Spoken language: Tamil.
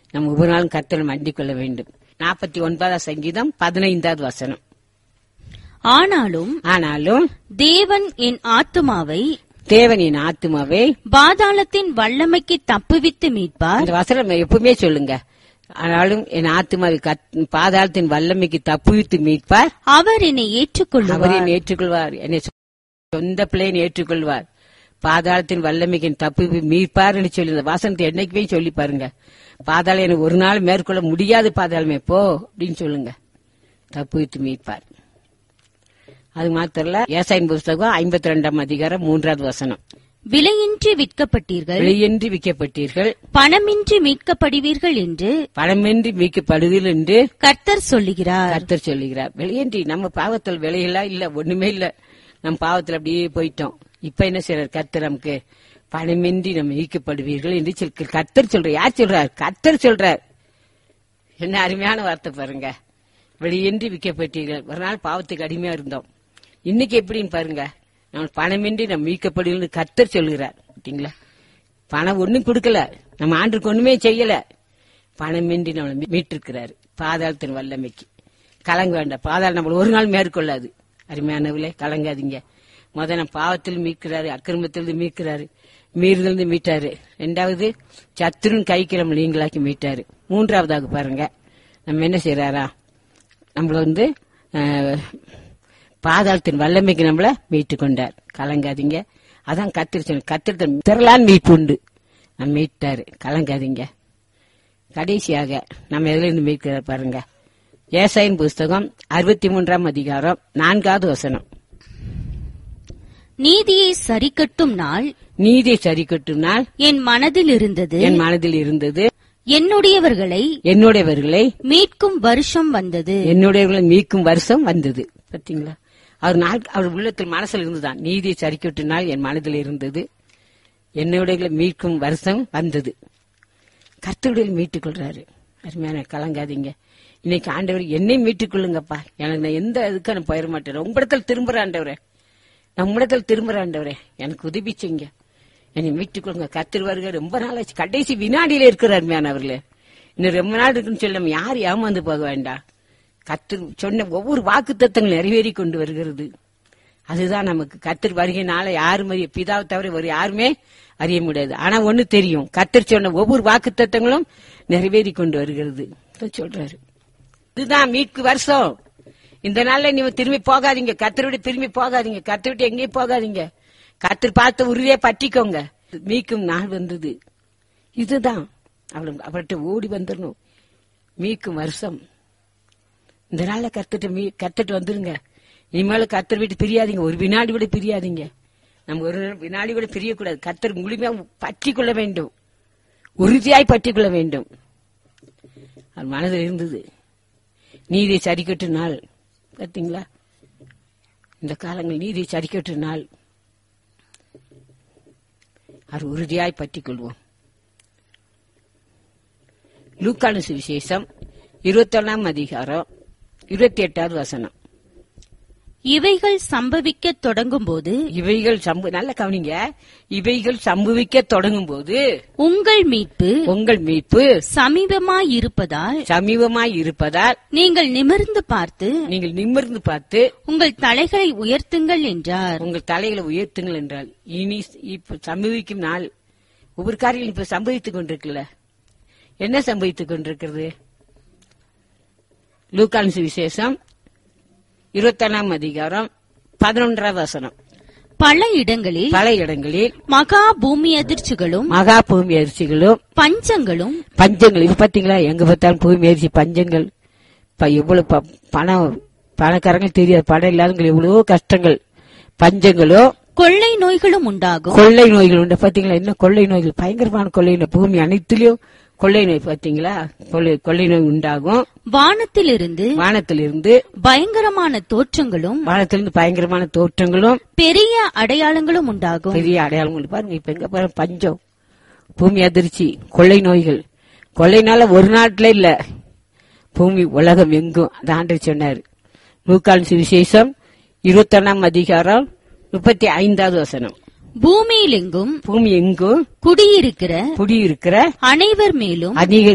நம்ம ஒவ்வொரு நாளும் கர்த்தரை மண்டிக் கொள்ள வேண்டும் நாற்பத்தி ஒன்பதாம் சங்கீதம் பதினைந்தாவது வசனம் ஆனாலும் ஆனாலும் தேவன் என் ஆத்துமாவை தேவனின் ஆத்துமாவை பாதாளத்தின் வல்லமைக்கு தப்புவித்து மீட்பார் அந்த வசனம் எப்பவுமே சொல்லுங்க ஆனாலும் என் ஆத்துமாவை கத்- பாதாளத்தின் வல்லமைக்கு தப்புவித்து மீட்பார் அவர் என்னை ஏற்றுக்கொள்ளுவார் அவரையும் ஏற்றுக்கொள்வார் என்னை சொ- சொந்த பிள்ளையின் ஏற்றுக்கொள்வார் பாதாளத்தின் வல்லமைக்கு தப்பு மீட்பார்னு சொல்லி இந்த வாசனத்தை என்னைக்குமே சொல்லி பாருங்க பாதாளம் எனக்கு ஒரு நாள் மேற்கொள்ள முடியாது பாதாளமே போ அப்படின்னு சொல்லுங்க தப்பு வித்து மீட்பார் அது மாத்திரல ஏசாயின் புஸ்தகம் ஐம்பத்தி ரெண்டாம் அதிகாரம் மூன்றாவது வசனம் விலையின்றி விற்கப்பட்டீர்கள் வெளியின்றி விற்கப்பட்டீர்கள் பணமின்றி மீட்கப்படுவீர்கள் என்று பணமின்றி மீட்கப்படுவீர்கள் என்று கர்த்தர் சொல்லுகிறார் கர்த்தர் சொல்லுகிறார் வெளியேன்றி நம்ம பாவத்தில் விலையெல்லாம் இல்ல ஒண்ணுமே இல்ல நம்ம பாவத்தில் அப்படியே போயிட்டோம் இப்ப என்ன செய்யறார் கர்த்தர் நமக்கு பணமின்றி நம்ம ஈக்கப்படுவீர்கள் என்று சொல் கர்த்தர் சொல்ற யார் சொல்றார் கர்த்தர் சொல்றார் என்ன அருமையான வார்த்தை பாருங்க வெளியின்றி விற்கப்பட்டீர்கள் ஒரு நாள் பாவத்துக்கு அடிமையா இருந்தோம் இன்னைக்கு எப்படின்னு பாருங்க நம்ம பணமின்றி நம்ம மீட்கப்படுவீர்கள் கர்த்தர் சொல்கிறார் பார்த்தீங்களா பணம் ஒண்ணும் கொடுக்கல நம்ம ஆண்டுக்கு ஒண்ணுமே செய்யல பணமின்றி நம்மளை மீட்டிருக்கிறாரு பாதாளத்தின் வல்லமைக்கு கலங்க வேண்டாம் பாதாளம் நம்மள ஒரு நாள் மேற்கொள்ளாது அருமையானவர்களே கலங்காதீங்க முத நம்ம பாவத்தில் மீட்கிறாரு அக்கிரமத்திலிருந்து மீட்கிறாரு மீறுதலிருந்து மீட்டாரு ரெண்டாவது சத்துருன் கைக்கு நம்ம நீங்களாக்கி மீட்டாரு மூன்றாவதாக பாருங்க நம்ம என்ன செய்யறாரா நம்மள வந்து அஹ், பாதாளத்தின் வல்லமைக்கு நம்மள மீட்டு கொண்டார் கலங்காதீங்க அதான் கத்திரி கத்திரி திரளான் மீட்பு உண்டு நம்ம மீட்டாரு கலங்காதீங்க கடைசியாக நம்ம எதுல இருந்து மீட்கிறார் பாருங்க ஏசாயின் புஸ்தகம் அறுபத்தி மூன்றாம் அதிகாரம் நான்காவது வசனம் நீதியை சரிக்கட்டும் நாள் நீதி சரி கட்டும் நாள் என் மனதில் இருந்தது என் மனதில் இருந்தது என்னுடையவர்களை என்னுடையவர்களை மீட்கும் வருஷம் வந்தது என்னுடையவர்களை மீட்கும் வருஷம் வந்தது பாத்தீங்களா அவர் நாள் அவர் உள்ளத்தில் மனசுல இருந்துதான் நீதி சரி கட்டும் நாள் என் மனதில் இருந்தது என்னுடையவர்களை மீட்கும் வருஷம் வந்தது கர்த்தருடைய மீட்டுக் கொள்றாரு அருமையான கலங்காதீங்க இன்னைக்கு ஆண்டவர் என்னை மீட்டுக் கொள்ளுங்கப்பா எனக்கு நான் எந்த இதுக்கு நான் போயிட மாட்டேன் உங்களிடத்தில் திரும்புற ஆண்டவரே நம்மிடத்தில் திரும்புற ஆண்டவரே எனக்கு உதவி செய்யுங்க என்னை மீட்டுக் கொள்ளுங்க கர்த்தர் வருக ரொம்ப நாளாச்சு கடைசி வினாடியில இருக்கிற அருமையானவர்களே இன்னும் ரொம்ப நாள் இருக்குன்னு சொல்லி நம்ம யார் ஏமாந்து போக வேண்டாம் கர்த்தர் சொன்ன ஒவ்வொரு வாக்கு தத்தங்கள் நிறைவேறி கொண்டு வருகிறது அதுதான் நமக்கு கத்தர் வருகையினால யாரும் அறிய பிதாவை தவிர வேறு யாருமே அறிய முடியாது ஆனா ஒண்ணு தெரியும் கத்தர் சொன்ன ஒவ்வொரு வாக்கு நிறைவேறி கொண்டு வருகிறது இதான் சொல்றாரு இதுதான் மீட்பு வருஷம் இந்த நாள்ல நீங்க திரும்பி போகாதீங்க கத்தரை விட்டு திரும்பி போகாதீங்க கத்தரை விட்டு எங்கேயும் போகாதீங்க கத்தர் பார்த்த உறுதியை பற்றிக்கோங்க மீட்கும் நாள் வந்தது இதுதான் அவளும் அவர்கிட்ட ஓடி வந்துடணும் மீட்கும் வருஷம் இந்த நாள்ல கத்துட்டு மீ கத்துட்டு வந்துருங்க இனிமேல கத்தர் விட்டு பிரியாதீங்க ஒரு வினாடி விட பிரியாதீங்க நம்ம ஒரு வினாடி விட பிரியக்கூடாது கத்தர் முழுமையா பற்றி கொள்ள வேண்டும் உறுதியாய் பற்றி கொள்ள வேண்டும் அது மனதில் இருந்தது நீதி சரிக்கட்டு நாள் பார்த்தீங்களா இந்த காலங்கள் நீதி சரிக்கட்டு நாள் அது உறுதியாய் பற்றிக் கொள்வோம் லூக்கானு சுவிசேஷம் இருபத்தொன்னாம் அதிகாரம் இருபத்தி எட்டாவது வசனம் இவைகள் சம்பவிக்க தொடங்கும் போது இவைகள் சம்பு நல்ல கவனிங்க இவைகள் சம்பவிக்க தொடங்கும் போது உங்கள் மீட்பு உங்கள் மீட்பு சமீபமாயிருப்பதால் சமீபமாய் இருப்பதால் நீங்கள் நிமிர்ந்து பார்த்து நீங்கள் நிமிர்ந்து பார்த்து உங்கள் தலைகளை உயர்த்துங்கள் என்றார் உங்கள் தலைகளை உயர்த்துங்கள் என்றால் இனி இப்ப சம்பவிக்கும் நாள் ஒவ்வொரு காரியம் இப்ப சம்பவித்துக் கொண்டிருக்குல்ல என்ன சம்பவித்துக் கொண்டிருக்கிறது லூக்கான் விசேஷம் இருபத்தொன்னாம் அதிகாரம் பதினொன்றாவது வசனம் பல இடங்களில் பல இடங்களில் மகா பூமி அதிர்ச்சிகளும் மகா பூமி அரிசிகளும் பஞ்சங்களும் பஞ்சங்கள் இது பாத்தீங்களா எங்க பார்த்தாலும் பூமி அரிசி பஞ்சங்கள் இப்ப எவ்வளவு ப- பணம் பணக்காரங்க தெரியாது பணம் இல்லாதவங்க எவ்வளவோ கஷ்டங்கள் பஞ்சங்களோ கொள்ளை நோய்களும் உண்டாகும் கொள்ளை நோய்கள் உண்டு பாத்தீங்களா என்ன கொள்ளை நோய்கள் பயங்கரமான கொள்ளை நோய் பூமி அனைத்திலும் கொள்ளை நோய் பாத்தீங்களா கொள்ளை கொள்ளை நோய் உண்டாகும் வானத்திலிருந்து வானத்திலிருந்து பயங்கரமான தோற்றங்களும் வானத்திலிருந்து பயங்கரமான தோற்றங்களும் பெரிய அடையாளங்களும் உண்டாகும் பெரிய அடையாளங்கள் பாருங்க இப்ப எங்க பாருங்க பஞ்சம் பூமி அதிர்ச்சி கொள்ளை நோய்கள் கொள்ளைனால ஒரு நாட்டுல இல்ல பூமி உலகம் எங்கும் அந்த ஆண்டு சொன்னார் லூக்கான் சுவிசேஷம் இருபத்தொன்னாம் அதிகாரம் முப்பத்தி ஐந்தாவது வசனம் பூமியிலெங்கும் பூமி எங்கும் குடியிருக்கிற குடியிருக்கிற அனைவர் மேலும் அதிக